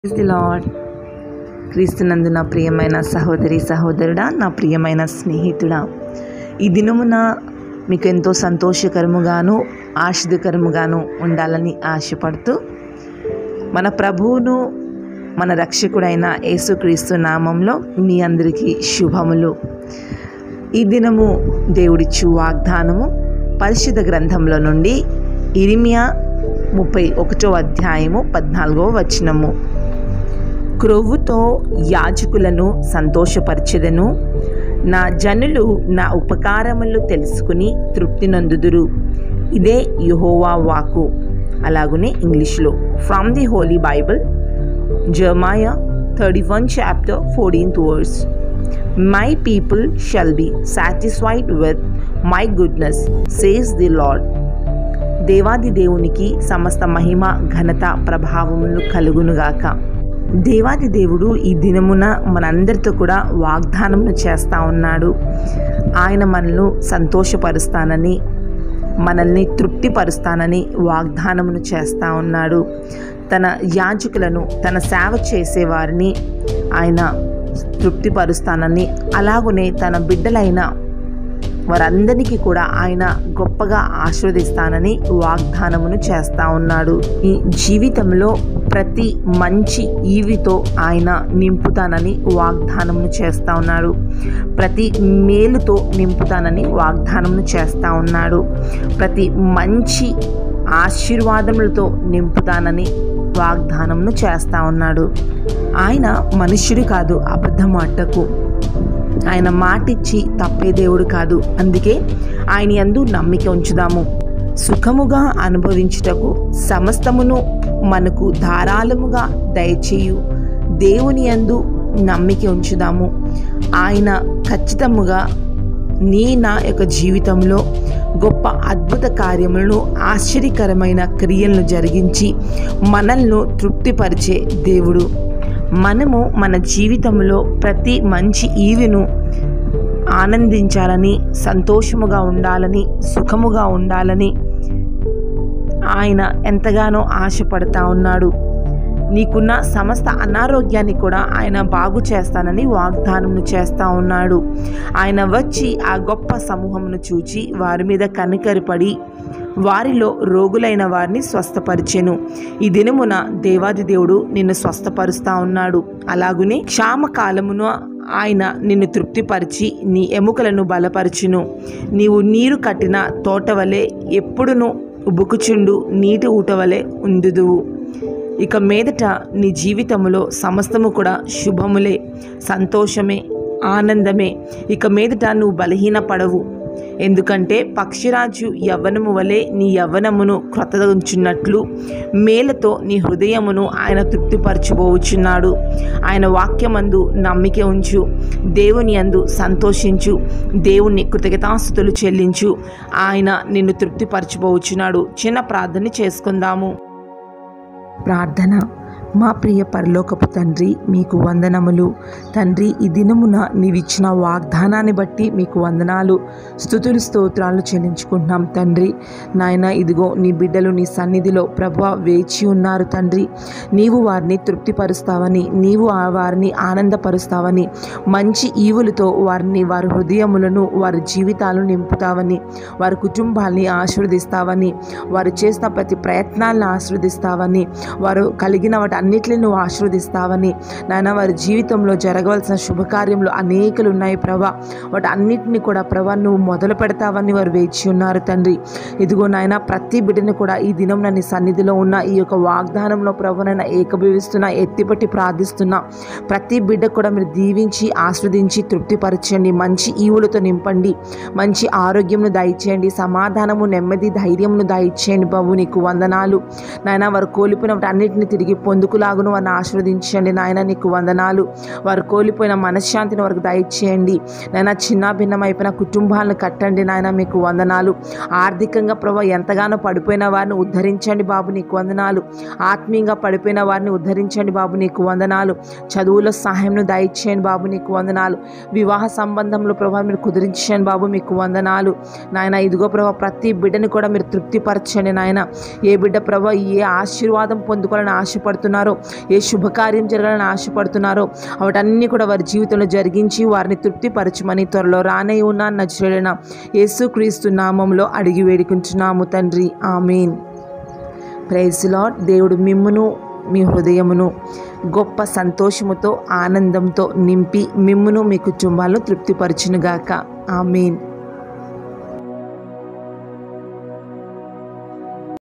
praise the lord క్రీస్తునందు నా ప్రియమైన సహోదరి సహోదరుడా నా ప్రియమైన స్నేహితుడా ఈ దినమున మీకు ఎంతో సంతోషకరముగాను ఆశీర్దకరముగాను ఉండాలని ఆశపడుతూ మన ప్రభువును మన రక్షకుడైన యేసుక్రీస్తు నామంలో మీ అందరికీ శుభములు ఈ దినము దేవుడిచ్చు వాగ్దానము పరిశుద్ధ గ్రంథంలో నుండి ఇరిమియా ముప్పై ఒకటో అధ్యాయము పద్నాలుగో వచనము క్రొవ్వుతో యాజకులను సంతోషపరచెదను నా జనులు నా ఉపకారములు తెలుసుకుని తృప్తి నందుదురు ఇదే యహోవా వాకు అలాగనే ఇంగ్లీష్లో from the holy Bible Jeremiah thirty one chapter fourteenth verse my people shall be satisfied with my goodness says the Lord దేవాది దేవునికి సమస్త మహిమ ఘనత ప్రభావములు కలుగునుగాక దేవాది దేవుడు ఈ దినమున మనందరితో కూడా వాగ్దానమును చేస్తూ ఉన్నాడు ఆయన మనల్ని సంతోషపరుస్తానని మనల్ని తృప్తిపరుస్తానని వాగ్దానమును చేస్తూ ఉన్నాడు తన యాజకులను తన సేవ చేసేవారిని ఆయన తృప్తిపరుస్తానని అలాగనే తన బిడ్డలైన వారందరికీ కూడా ఆయన గొప్పగా ఆశీర్వదిస్తానని వాగ్దానమును చేస్తా ఉన్నాడు ఈ జీవితంలో ప్రతి మంచి ఈవితో ఆయన నింపుతానని వాగ్దానమును చేస్తా ఉన్నాడు ప్రతి మేలుతో నింపుతానని వాగ్దానమును చేస్తా ఉన్నాడు ప్రతి మంచి ఆశీర్వాదములతో నింపుతానని వాగ్దానమును చేస్తా ఉన్నాడు ఆయన మనుష్యుడు కాదు అబద్ధమాటకు ఆయన మాటిచ్చి తప్పే దేవుడు కాదు అందుకే ఆయన యందు నమ్మిక ఉంచుదాము సుఖముగా అనుభవించుటకు సమస్తమును మనకు ధారాళముగా దయచేయు దేవుని యందు నమ్మిక ఉంచుదాము ఆయన ఖచ్చితముగా నీ నా యొక్క జీవితంలో గొప్ప అద్భుత కార్యములను ఆశ్చర్యకరమైన క్రియలను జరిగించి మనల్ని తృప్తిపరిచే దేవుడు మనము మన జీవితంలో ప్రతి మంచి ఈవిను ఆనందించాలని సంతోషముగా ఉండాలని సుఖముగా ఉండాలని ఆయన ఎంతగానో ఆశపడతా ఉన్నాడు నీకున్న సమస్త అనారోగ్యాన్ని కూడా ఆయన బాగు చేస్తానని వాగ్దానమును చేస్తా ఉన్నాడు ఆయన వచ్చి ఆ గొప్ప సమూహమును చూచి వారి మీద కనికరిపడి వారిలో రోగులైన వారిని స్వస్థపరిచెను ఈ దినమున దేవాది దేవుడు నిన్ను స్వస్థపరుస్తా ఉన్నాడు అలాగునే క్షామకాలమును ఆయన నిన్ను తృప్తిపరిచి నీ ఎముకలను బలపరచును నీవు నీరు కట్టిన తోట వలె ఎప్పుడును ఉబుకుచుండు నీటి ఊట వలె ఉందుదువు ఇక మీదట నీ జీవితంలో సమస్తము కూడా శుభములే సంతోషమే ఆనందమే ఇక మీదట నువ్వు బలహీనపడవు ఎందుకంటే పక్షిరాజు యవ్వనము వలె నీ యవ్వనమును క్రొత్తగుంచున్నట్లు మేలతో నీ హృదయమును ఆయన తృప్తిపరచుబోచున్నాడు ఆయన వాక్యమందు నమ్మిక ఉంచు దేవుని అందు సంతోషించు దేవుని కృతజ్ఞతాస్థుతులు చెల్లించు ఆయన నిన్ను తృప్తిపరచుబోచున్నాడు చిన్న ప్రార్థన చేసుకుందాము ప్రార్థన మా ప్రియ పరలోకపు తండ్రి మీకు వందనములు తండ్రి ఈ దినమున నీవిచ్చిన వాగ్దానాన్ని బట్టి మీకు వందనాలు స్థుతులు స్తోత్రాలు చెల్లించుకుంటున్నాం తండ్రి నాయన ఇదిగో నీ బిడ్డలు నీ సన్నిధిలో ప్రభు వేచి ఉన్నారు తండ్రి నీవు వారిని తృప్తిపరుస్తావని నీవు ఆ వారిని ఆనందపరుస్తావని మంచి ఈవులతో వారిని వారి హృదయములను వారి జీవితాలను నింపుతావని వారి కుటుంబాల్ని ఆశీర్వదిస్తావని వారు చేసిన ప్రతి ప్రయత్నాలను ఆశీర్వదిస్తావని వారు కలిగిన వాటి అన్నిటిని నువ్వు ఆశీర్వదిస్తావని నాయన వారి జీవితంలో జరగవలసిన శుభకార్యములు అనేకలు ఉన్నాయి ప్రభా వాటి అన్నిటిని కూడా ప్రభా నువ్వు మొదలు పెడతావని వారు వేచి ఉన్నారు తండ్రి ఇదిగో నాయన ప్రతి బిడ్డని కూడా ఈ దినం నీ సన్నిధిలో ఉన్న ఈ యొక్క వాగ్దానంలో ప్రభునైనా ఏకభవిస్తున్నా ఎత్తిపట్టి ప్రార్థిస్తున్నా ప్రతి బిడ్డ కూడా మీరు దీవించి ఆస్వాదించి తృప్తిపరచండి మంచి ఈవులతో నింపండి మంచి ఆరోగ్యంను దయచేయండి సమాధానము నెమ్మది ధైర్యమును దయచేయండి బాబు నీకు వందనాలు నాయన వారు కోల్పోయిన వాటి అన్నిటిని తిరిగి పొందుకులాగును వారిని ఆశీర్వదించండి నాయన నీకు వందనాలు వారు కోల్పోయిన మనశ్శాంతిని వారికి దయచేయండి నాయన చిన్న భిన్నమైపోయిన కుటుంబాలను కట్టండి నాయన మీకు వందనాలు ఆర్థికంగా ప్రభావ ఎంతగానో పడిపోయిన వారిని ఉద్ధరించండి బాబు నీకు వందనాలు ఆత్మీయంగా పడిపోయిన వారిని ఉద్ధరించండి బాబు నీకు వందనాలు చదువులో సహాయంను దయచేయండి బాబు నీకు వందనాలు వివాహ సంబంధంలో ప్రభావ మీరు కుదిరించండి బాబు మీకు వందనాలు నాయన ఇదిగో ప్రభావ ప్రతి బిడ్డని కూడా మీరు తృప్తిపరచండి నాయన ఏ బిడ్డ ప్రభావ ఏ ఆశీర్వాదం పొందుకోవాలని ఆశపడుతున్నారు ఆశపడుతున్నారో ఏ శుభకార్యం జరగాలని ఆశపడుతున్నారో వాటన్నీ కూడా వారి జీవితంలో జరిగించి వారిని తృప్తిపరచమని త్వరలో రానే ఉన్న నచ్చుడైన యేసుక్రీస్తు నామంలో అడిగి వేడుకుంటున్నాము తండ్రి ఆమెన్ ప్రైజ్ లాడ్ దేవుడు మిమ్మును మీ హృదయమును గొప్ప సంతోషముతో ఆనందంతో నింపి మిమ్మును మీ కుటుంబాలను తృప్తిపరచునుగాక ఆమెన్